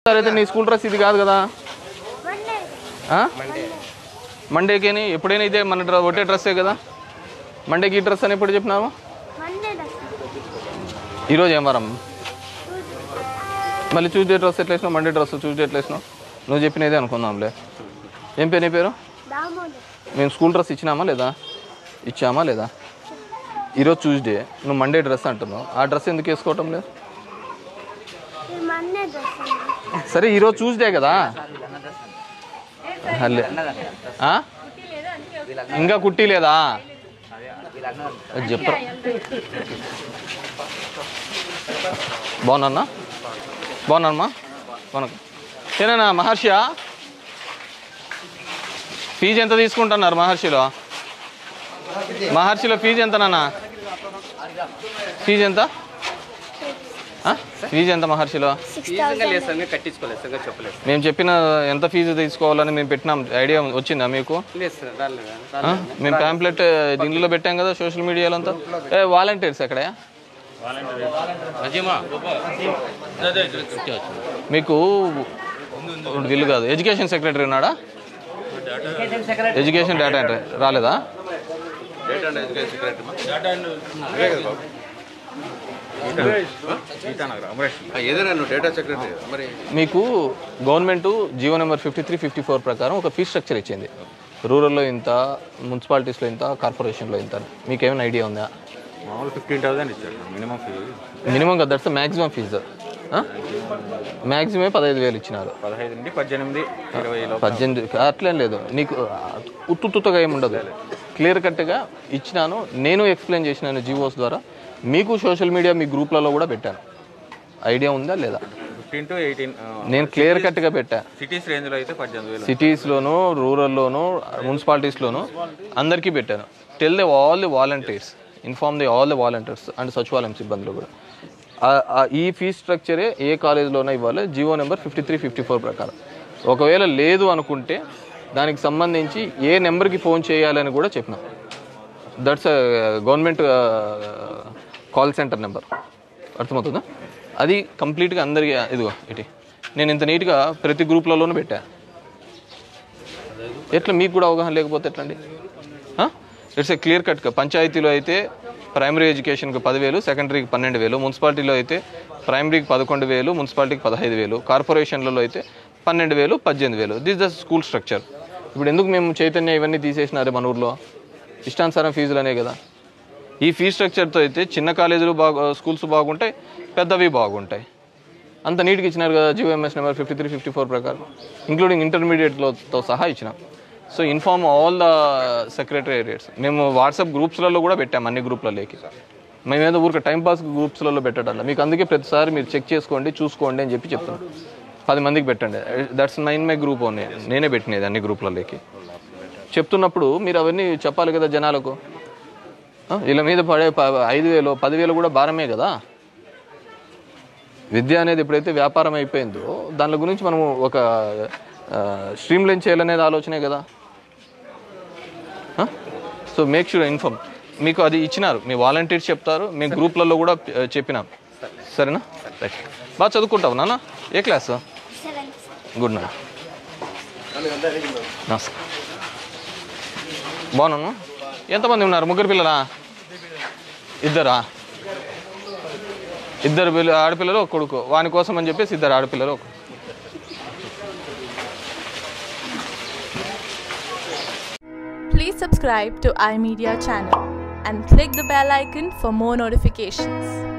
సరే అయితే నీ స్కూల్ డ్రెస్ ఇది కాదు కదా ఆ? మండేకేని ఎప్పుడైనా ఇదే మన డ్ర ఒకటే డ్రెస్సే కదా మండేకి ఈ డ్రెస్ అని ఎప్పుడు చెప్పినావు ఈరోజు ఏం వారం మళ్ళీ ట్యూస్డే డ్రెస్ ఎట్లా వేసినావు మండే డ్రెస్ ట్యూస్డే ఎట్లా వేసినావు నువ్వు చెప్పినదే అనుకుందాంలే ఏం పేరు నీ పేరు మేము స్కూల్ డ్రెస్ ఇచ్చినామా లేదా ఇచ్చామా లేదా ఈరోజు ట్యూస్డే నువ్వు మండే డ్రెస్ అంటున్నావు ఆ డ్రెస్ ఎందుకు వేసుకోవటం లేదు సరే ఈరోజు ట్యూస్డే కదా హలే. ఆ? ఇంకా కుట్టి లేదా అది చెప్పరా బాగున్నా బాగున్నానమ్మా బాగున్నా సరేనా మహర్షియా ఫీజు ఎంత తీసుకుంటున్నారు మహర్షిలో మహర్షిలో ఫీజు ఎంతనన్నా ఫీజు ఎంత ఆ? ఫీజు ఎంత మహర్షిలో ఫీజుగా లేదు సార్ మీరు కట్టించుకోలేదు సార్ చెప్పలేదు మేము చెప్పిన ఎంత ఫీజు తీసుకోవాలని మేము పెట్టినాం ఐడియా వచ్చిందా మీకు లేదు సార్ రాలేదు ఆ? మేము ప్యాంప్లెట్ దీనిలో పెట్టాం కదా సోషల్ మీడియాలో అంతా ఏ వాలంటీర్స్ ఎక్కడ మీకు వీళ్ళు కాదు ఎడ్యుకేషన్ సెక్రటరీ ఉన్నాడా ఎడ్యుకేషన్ డేటా ఎంట్రీ రాలేదా ఏదైనా నువ్వు డేటా సెక్రటరీ మరి మీకు government GO number fifty three fifty four ప్రకారం ఒక ఫీ స్ట్రక్చర్ ఇచ్చింది రూరల్లో ఇంత మున్సిపాలిటీస్లో ఇంత కార్పొరేషన్లో ఇంత అని. మీకు ఏమైనా ఐడియా ఉందా మామూలు ఫిఫ్టీన్ థౌసండ్ ఇచ్చారు మినిమం ఫీ మినిమం కదా దట్స్ మ్యాక్సిమం ఫీజు మ్యాక్సిమం పదహైదు వేలు ఇచ్చినారు పదహైదు నుండి పద్దెనిమిది ఇరవై లోపు పద్దెనిమిది అట్లేం లేదు నీకు ఉత్తుత్తుగా ఏమి ఉండదు క్లియర్ కట్గా ఇచ్చినాను నేను ఎక్స్ప్లెయిన్ చేసినాను జీవోస్ ద్వారా మీకు సోషల్ మీడియా మీ గ్రూప్లలో కూడా పెట్టాను ఐడియా ఉందా లేదా ఫిఫ్టీన్ టు ఎయిటీన్ నేను క్లియర్ కట్గా పెట్టా సిటీస్ రేంజ్లో అయితే పద్దెనిమిది వేలు సిటీస్లోను రూరల్లోను మున్సిపాలిటీస్లోను అందరికీ పెట్టాను tell the all the volunteers inform the all the volunteers and సచివాలయం సిబ్బందులు కూడా ఆ- ఆ ఈ ఫీ స్ట్రక్చరే ఏ కాలేజీలోనే ఇవ్వాలి GO number fifty three fifty four ప్రకారం ఒకవేళ లేదు అనుకుంటే దానికి సంబంధించి ఏ నెంబర్కి ఫోన్ చేయాలని కూడా చెప్పినాం that's government call centre number అర్థమవుతుందా అది కంప్లీట్గా అందరికీ ఇదిగో ఇటు నేను ఇంత నీట్గా ప్రతి గ్రూప్లలోనూ పెట్టా ఎట్లా మీకు కూడా అవగాహన లేకపోతే ఎట్లండి ఇట్స్ ఏ క్లియర్ కట్గా పంచాయతీలో అయితే ప్రైమరీ ఎడ్యుకేషన్కి పదివేలు సెకండరీకి పన్నెండు వేలు మున్సిపాలిటీలో అయితే ప్రైమరీకి పదకొండు వేలు మున్సిపాలిటీకి పదహైదు వేలు కార్పొరేషన్లలో అయితే పన్నెండు వేలు పద్దెనిమిది వేలు దిస్ ద స్కూల్ స్ట్రక్చర్ ఇప్పుడు ఎందుకు మేము చైతన్య ఇవన్నీ తీసేసినారే మన ఊర్లో ఇష్టానుసారం ఫీజులు అనే కదా ఈ ఫీ స్ట్రక్చర్తో అయితే చిన్న కాలేజీలు బాగు స్కూల్స్ బాగుంటాయి పెద్దవి బాగుంటాయి అంత నీట్గా ఇచ్చినారు కదా GOMs number fifty three fifty four ప్రకారం ఇంక్లూడింగ్ ఇంటర్మీడియట్లతో సహా ఇచ్చినాం so inform all the secretariats మేము వాట్సాప్ గ్రూప్స్లలో కూడా పెట్టాం అన్ని గ్రూప్లలోకి మేమేదో ఊరికి టైంపాస్ గ్రూప్స్లలో పెట్టడం మీకు అందుకే ప్రతిసారి మీరు చెక్ చేసుకోండి చూసుకోండి అని చెప్పి చెప్తాను పది మందికి పెట్టండి that's nine my group only నేనే పెట్టినది అన్ని గ్రూప్లలోకి చెప్తున్నప్పుడు మీరు అవన్నీ చెప్పాలి కదా జనాలకు ఆ, వీళ్ళ మీద పడే ప- ఐదు వేలు పదివేలు కూడా భారమే కదా విద్య అనేది ఎప్పుడైతే వ్యాపారం అయిపోయిందో దాని గురించి మనం ఒక స్ట్రీమ్ లైన్ చేయాలనేది ఆలోచనే కదా సో మేక్ షూర్ ఇన్ఫార్మ్ మీకు అది ఇచ్చినారు మీ వాలంటీర్స్ చెప్తారు మీ గ్రూప్లలో కూడా ఆ, చెప్పినాం సరేనా రైట్ బాగా చదువుకుంటావు నాన్న ఏ క్లాస్ గుడ్ నైట్ నమస్కారం బాగున్నాను ఎంతమంది ఉన్నారు ముగ్గురు పిల్లలా ఇద్దరా ఇద్దరు పిల్ల ఆడపిల్లలు ఒక కొడుకు వాని కోసం అని చెప్పేసి ఇద్దరు ఆడపిల్లలు ఒక Please subscribe to iMedia channel and click the bell icon for more notifications.